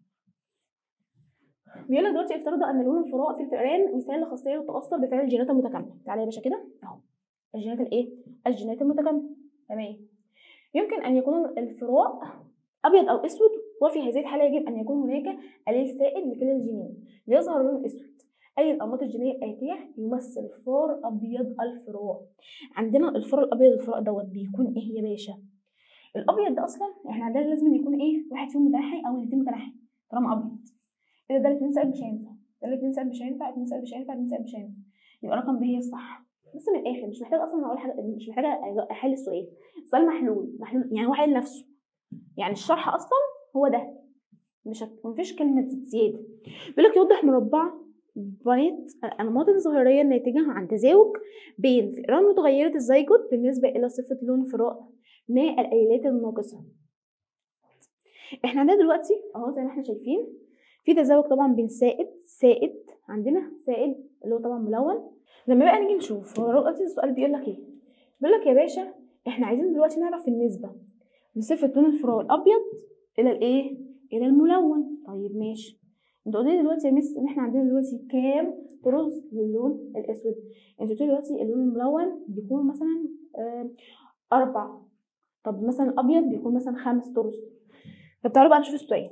بيقول لك دلوقتي افترض ان لون الفراء في الفئران مثال لخاصيه تتاثر بفعل الجينات المتكامله تعالى يا باشا كده اهو الجينات الايه الجينات المتكامله تمام يمكن ان يكون الفراء ابيض او اسود وفي هذه الحاله يجب ان يكون هناك قليل سائد لكلا الجينين ليظهر اللون الاسود اي الانماط الجينيه الاتيه يمثل فار ابيض الفراء عندنا الفار الابيض الفراء دوت بيكون ايه يا باشا الابيض ده اصلا احنا عندنا لازم يكون ايه واحد فيهم متنحي او الاثنين متنحي طالما ابيض اذا ده الاثنين سالب مش هينفع ده الاثنين سالب مش هينفع الاثنين سالب مش هينفع الاثنين سالب مش هينفع يبقى رقم ب هي الصح بس من الاخر مش محتاج اصلا اقول حاجه مش محتاجه احل السؤال السؤال محلول محلول يعني هو حل نفسه يعني الشرح اصلا هو ده مش هت- مفيش كلمه زياده بيقول لك يوضح مربع بيانات الانماط الظاهريه الناتجه عن تزاوج بين فئران متغيره الزيجوت بالنسبه الى صفه لون فراء ما الاليلات الناقصه احنا عندنا دلوقتي اهو زي ما احنا شايفين في تزاوج طبعا بين سائد سائد عندنا سائد اللي هو طبعا ملون لما بقى نيجي نشوف هو دلوقتي السؤال بيقول لك ايه بيقول لك يا باشا احنا عايزين دلوقتي نعرف النسبه من صفه لون الفراء الابيض الى الايه الى الملون طيب ماشي انت قلت لي دلوقتي يا مس ان احنا عندنا دلوقتي كام طرز للون الاسود انت قلت لي دلوقتي اللون الملون بيكون مثلا آه، اربع طب مثلا الابيض بيكون مثلا خمس طرز طب تعالوا بقى نشوف السؤال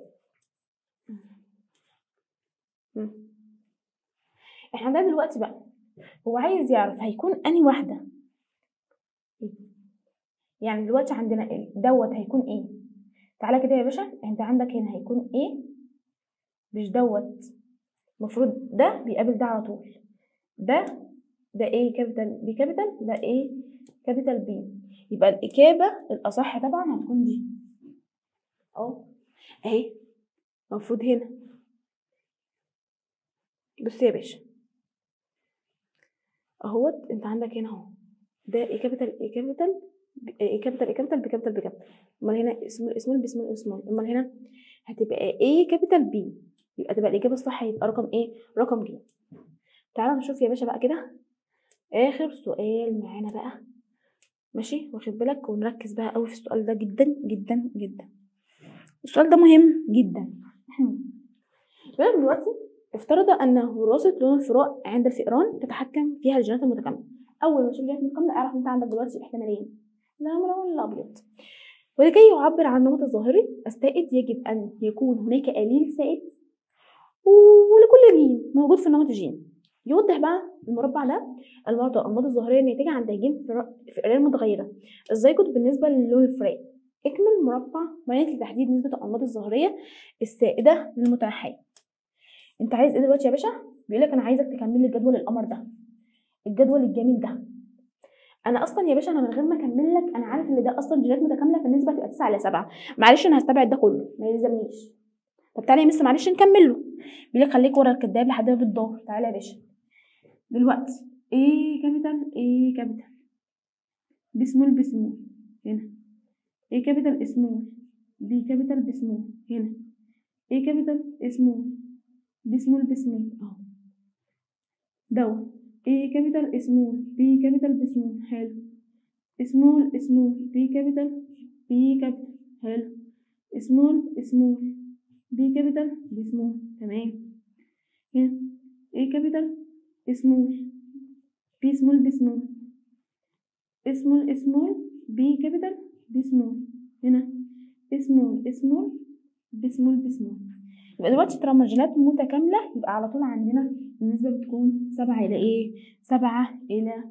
مم. احنا عندنا دلوقتي بقى هو عايز يعرف هيكون انهي واحده يعني دلوقتي عندنا ال- دوت هيكون ايه تعالى كده يا باشا انت عندك هنا هيكون ايه مش دوت المفروض ده بيقابل ده على طول ده ده ايه كابيتال بي كابيتال ده ايه كابيتال بي يبقى الاجابه الاصح طبعا هتكون دي اهو اهي المفروض هنا بص يا باشا اهوت انت عندك هنا اهو ده ايه كابيتال ايه كابيتال ايه كابيتال ايه كابيتال بكابيتال بكابيتال امال هنا اسمه اسمه باسمه اسمه امال هنا هتبقى ايه كابيتال بي يبقى تبقى الاجابه الصح هيبقى رقم ايه رقم ج تعالى نشوف يا باشا بقى كده اخر سؤال معانا بقى ماشي واخد بالك ونركز بقى قوي في السؤال ده جدا جدا جدا السؤال ده مهم جدا بيقولك دلوقتي افترض ان وراثه لون الفراء عند الفئران تتحكم فيها الجينات المتكامله اول ما تشوف الجينات المتكامله اعرف انت عندك دلوقتي احتمالين لا الملون الابيض ولكي يعبر عن النمط الظاهري السائد يجب ان يكون هناك اليل سائد ولكل جين موجود في النمط الجيني يوضح بقى المربع ده المرضى الانماط الظاهريه الناتجه عن تهجين فئران متغيره الزيجوت بالنسبه للون الفراء اكمل مربع بيانات لتحديد نسبه الانماط الظاهريه السائده للمتنحيه انت عايز ايه دلوقتي يا باشا بيقول لك انا عايزك تكمل لي جدول القمر ده الجدول الجميل ده انا اصلا يا باشا انا من غير ما اكمل لك انا عارف ان ده اصلا جينات متكامله فالنسبه هتبقى 9 ل 7 معلش انا هستبعد ده كله ما يلزمنيش طب تعالى يا مس معلش نكمل له بيقول لك خليك ورا الكداب لحد ما بالظهر تعالى يا باشا دلوقتي ايه كابيتال ايه كابيتال بسمول بسمول هنا ايه كابيتال اسمول بي كابيتال بسمول هنا ايه كابيتال اسمول بسمول بسمول اهو دوت ايه كابيتال سمول بي كابيتال بسمول حلو سمول سمول بي كابيتال بي كابيتال حلو سمول سمول بي كابيتال بسمول تمام هنا ايه كابيتال سمول بي سمول بسمول سمول سمول بي كابيتال بسمول هنا سمول سمول بسمول بسمول يبقى دلوقتي طالما الجينات متكاملة يبقى على طول عندنا النسبة بتكون سبعة إلى إيه؟ سبعة إلى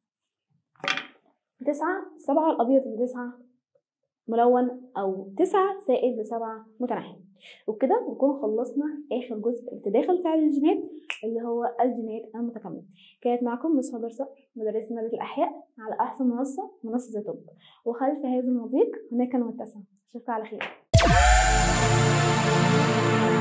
تسعة سبعة الأبيض لتسعة ملون أو تسعة زائد لسبعة متناحي وبكده نكون خلصنا آخر جزء التداخل فعل الجينات اللي هو الجينات المتكاملة كانت معكم مس هاجر صقر مدرسة مادة الأحياء على أحسن منصة منصة زيتوب وخلف هذا المضيق هناك المتسم أشوفكم على خير